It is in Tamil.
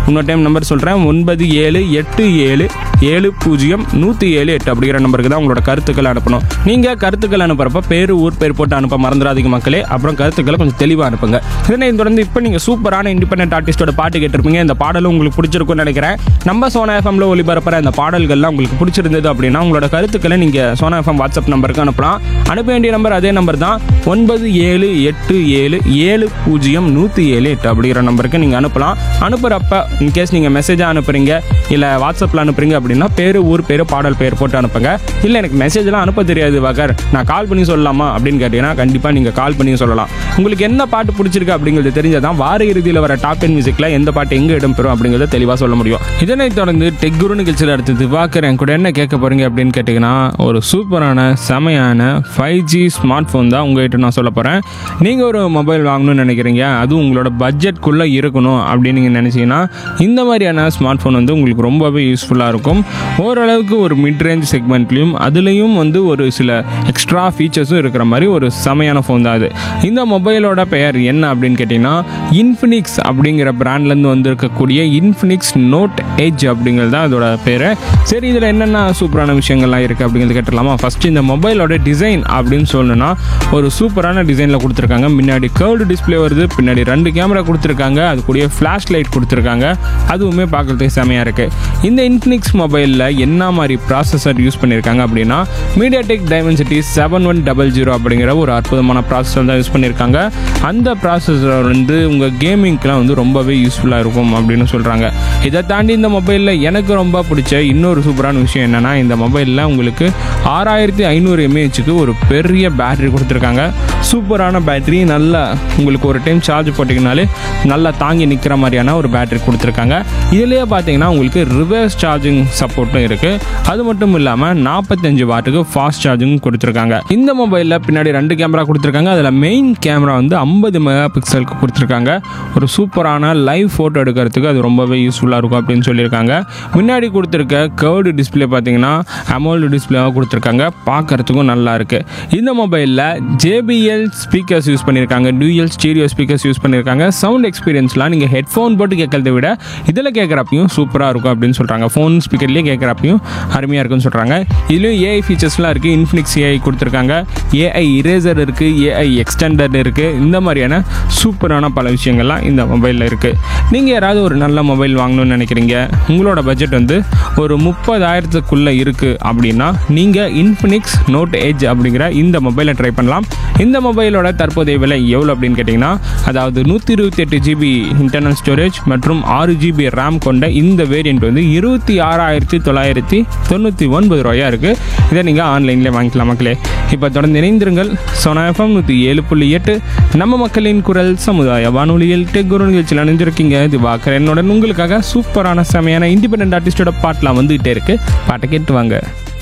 இன்னொரு டைம் நம்பர் சொல்கிறேன் ஒன்பது ஏழு எட்டு ஏழு ஏழு பூஜ்ஜியம் நூற்றி ஏழு எட்டு அப்படிங்கிற நம்பருக்கு தான் உங்களோட கருத்துக்களை அனுப்பணும் நீங்கள் கருத்துக்கள் அனுப்புறப்ப பேர் ஊர் பேர் போட்டு அனுப்ப மறந்துடாதீங்க மக்களே அப்புறம் கருத்துக்களை கொஞ்சம் தெளிவாக அனுப்புங்க இதனை தொடர்ந்து இப்போ நீங்கள் சூப்பரான இண்டிபெண்டன்ட் ஆர்டிஸ்டோட பாட்டு கேட்டிருப்பீங்க இந்த பாடலும் உங்களுக்கு பிடிச்சிருக்கும்னு நினைக்கிறேன் நம்ம சோனா எஃப்எம்ல ஒளிபரப்புற இந்த பாடல்கள்லாம் உங்களுக்கு பிடிச்சிருந்தது அப்படின்னா உங்களோட கருத்துக்களை நீங்கள் சோனா எஃப்எம் வாட்ஸ்அப் நம்பருக்கு அனுப்பலாம் அனுப்ப வேண்டிய நம்பர் அதே நம்பர் தான் ஒன்பது ஏழு எட்டு ஏழு ஏழு பூஜ்ஜியம் நூற்றி ஏழு எட்டு அப்படிங்கிற நம்பருக்கு நீங்கள் அனுப்பலாம் அனுப்புகிறப்ப இன்கேஸ் நீங்கள் மெசேஜாக அனுப்புறீங்க இல்லை வாட்ஸ்அப்பில் அனுப்புறீங்க அப்படின்னா பேர் ஊர் பேர் பாடல் பேர் போட்டு அனுப்புங்க இல்லை எனக்கு மெசேஜ்லாம் அனுப்ப தெரியாது வகர் நான் கால் பண்ணி சொல்லலாமா அப்படின்னு கேட்டீங்கன்னா கண்டிப்பாக நீங்கள் கால் பண்ணி சொல்லலாம் உங்களுக்கு என்ன பாட்டு பிடிச்சிருக்கு அப்படிங்கிறது தெரிஞ்சதான் வார இறுதியில் வர டாப் டென் மியூசிக்கில் எந்த பாட்டு எங்கே இடம்பெறும் அப்படிங்கிறத தெளிவாக சொல்ல முடியும் இதனைத் தொடர்ந்து டெக் குரு நிகழ்ச்சியில் அடுத்து திவாகர் என் கூட என்ன கேட்க போறீங்க அப்படின்னு கேட்டிங்கன்னா ஒரு சூப்பரான செமையான ஃபைவ் ஜி ஸ்மார்ட் ஃபோன் தான் உங்ககிட்ட நான் சொல்ல போகிறேன் நீங்கள் ஒரு மொபைல் வாங்கணும்னு நினைக்கிறீங்க அதுவும் உங்களோட பட்ஜெட்குள்ளே இருக்கணும் அப்படின்னு நீங்கள் நினச்சிங்கன்னா இந்த மாதிரியான ஸ்மார்ட் ஃபோன் வந்து உங்களுக்கு ரொம்பவே யூஸ்ஃபுல்லாக இருக்கும் ஓரளவுக்கு ஒரு மிட் ரேஞ்ச் செக்மெண்ட்லேயும் அதுலேயும் வந்து ஒரு சில எக்ஸ்ட்ரா ஃபீச்சர்ஸும் இருக்கிற மாதிரி ஒரு செமையான ஃபோன் தான் அது இந்த மொபைலோட பெயர் என்ன அப்படின்னு கேட்டிங்கன்னா இன்ஃபினிக்ஸ் அப்படிங்கிற பிராண்ட்லேருந்து வந்திருக்கக்கூடிய இன்ஃபினிக்ஸ் நோட் எஜ் அப்படிங்கிறது தான் அதோட பேர் சரி இதில் என்னென்ன சூப்பரான விஷயங்கள்லாம் இருக்குது அப்படிங்கிறது கேட்டுடலாமா ஃபஸ்ட்டு இந்த மொபைலோட டிசைன் அப்படின்னு சொல்லணும்னா ஒரு சூப்பரான டிசைனில் கொடுத்துருக்காங்க முன்னாடி கர்வ்டு டிஸ்ப்ளே வருது பின்னாடி ரெண்டு கேமரா கொடுத்துருக்காங்க அது கூடயே ஃப்ளாஷ் லைட் கொடுத்துருக்காங்க அதுவுமே பார்க்குறதுக்கு செமையாக இருக்குது இந்த இன்ஃபினிக்ஸ் மொபைலில் என்ன மாதிரி ப்ராசஸர் யூஸ் பண்ணியிருக்காங்க அப்படின்னா MediaTek Dimensity seven one double zero அப்படிங்கிற ஒரு அற்புதமான ப்ராசஸர் தான் யூஸ் பண்ணியிருக்காங்க அந்த ப்ராசஸர் வந்து உங்கள் கேமிங்க்கெலாம் வந்து ரொம்பவே யூஸ்ஃபுல்லாக இருக்கும் அப்படின்னு சொல்கிறாங்க இதை தாண்டி இந்த மொபைலில் எனக்கு ரொம்ப பிடிச்ச இன்னொரு சூப்பரான விஷயம் என்னென்னா இந்த மொபைலில் உங்களுக்கு ஆறாயிரத்தி ஐநூறு எம்ஏஹெச்சுக்கு ஒரு பெரிய பேட்டரி கொடுத்துருக்காங்க சூப்பரான பேட்டரி நல்லா உங்களுக்கு ஒரு டைம் சார்ஜ் போட்டிங்கனாலே நல்லா தாங்கி நிற்கிற மாதிரியான ஒரு பேட்டரி கொடுத்துருக்காங்க இதுலேயே பார்த்தீங்கன்னா உங்களுக்கு ரிவர்ஸ் சார்ஜிங் சப்போர்ட்டும் இருக்குது அது மட்டும் இல்லாமல் நாற்பத்தஞ்சு வாட்டுக்கு ஃபாஸ்ட் சார்ஜிங் கொடுத்துருக்காங்க இந்த மொபைலில் பின்னாடி ரெண்டு கேமரா கொடுத்துருக்காங்க அதில் மெயின் கேமரா வந்து ஐம்பது மெகா பிக்சலுக்கு கொடுத்துருக்காங்க ஒரு சூப்பரான லைவ் ஃபோட்டோ எடுக்கிறதுக்கு அது ரொம்பவே யூஸ்ஃபுல்லாக இருக்கும் அப்படின்னு சொல்லியிருக்காங்க முன்னாடி கொடுத்துருக்க கர்வ்டு டிஸ்பிளே பார்த்தீங்கன்னா அமோல்டு டிஸ்பிளேவாக கொடுத்துருக்காங்க பார்க்கறதுக்கும் நல்லா இருக்கு இந்த மொபைலில் ஜேபிஎல் ஸ்பீக்கர்ஸ் யூஸ் பண்ணியிருக்காங்க டூயல் ஸ்டீரியோ ஸ்பீக்கர்ஸ் யூஸ் பண்ணியிருக்காங்க சவுண்ட் எக்ஸ்பீரியன்ஸ்லாம் நீங்கள் ஹெட்ஃபோன் போட்டு கேட்கறத விட இதில் கேட்குறப்பையும் சூப்பராக இருக்கும் அப்படின்னு சொல்கிறாங்க ஃபோன் ஸ்பீக்கர்லேயே கேட்குறப்பையும் அருமையாக இருக்குன்னு சொல்கிறாங்க இதுலேயும் ஏஐ ஃபீச்சர்ஸ்லாம் இருக்குது இன்ஃபினிக்ஸ் ஏஐ கொடுத்துருக்காங்க ஏஐ இரேசர் இருக்குது ஏஐ எக்ஸ்டெண்டர் இருக்குது இந்த மாதிரியான சூப்பரான பல விஷயங்கள்லாம் இந்த மொபைலில் இருக்குது நீங்கள் யாராவது ஒரு நல்ல மொபைல் வாங்கணும்னு நினைக்கிறீங்க உங்களோட பட்ஜெட் வந்து ஒரு முப்பதாயிரத்துக்குள்ளே இருக்குது அப்படின்னா நீங்கள் இன்ஃபினிக்ஸ் நோட் எஜ் அப்படிங்கிற இந்த மொபைலை ட்ரை பண்ணலாம் இந்த மொபைலோட தற்போதைய விலை எவ்வளோ அப்படின்னு கேட்டிங்கன்னா அதாவது நூற்றி இருபத்தி எட்டு ஜிபி இன்டர்னல் ஸ்டோரேஜ் மற்றும் ஆறு ஜிபி ரேம் கொண்ட இந்த வேரியண்ட் வந்து இருபத்தி ஆறாயிரத்தி தொள்ளாயிரத்தி தொண்ணூற்றி ஒன்பது ரூபாயாக இருக்குது இதை நீங்கள் ஆன்லைன்லேயே வாங்கிக்கலாம் மக்களே இப்போ தொடர்ந்து இணைந்திருங்கள் சோனா எஃப்எம் நூற்றி ஏழு புள்ளி எட்டு நம்ம மக்களின் குரல் சமுதாய வானொலியில் டெக் குரு நிகழ்ச்சியில் அணிஞ்சிருக்கீங்க இது வாக்கர் என்னுடன் உங்களுக்காக சூப்பரான செமையான இண்டிபெண்டன்ட் ஆர்டிஸ்டோட பாட்டெலாம் வந்துகிட்டே இருக்கு பாட்டை கேட்டு வாங்க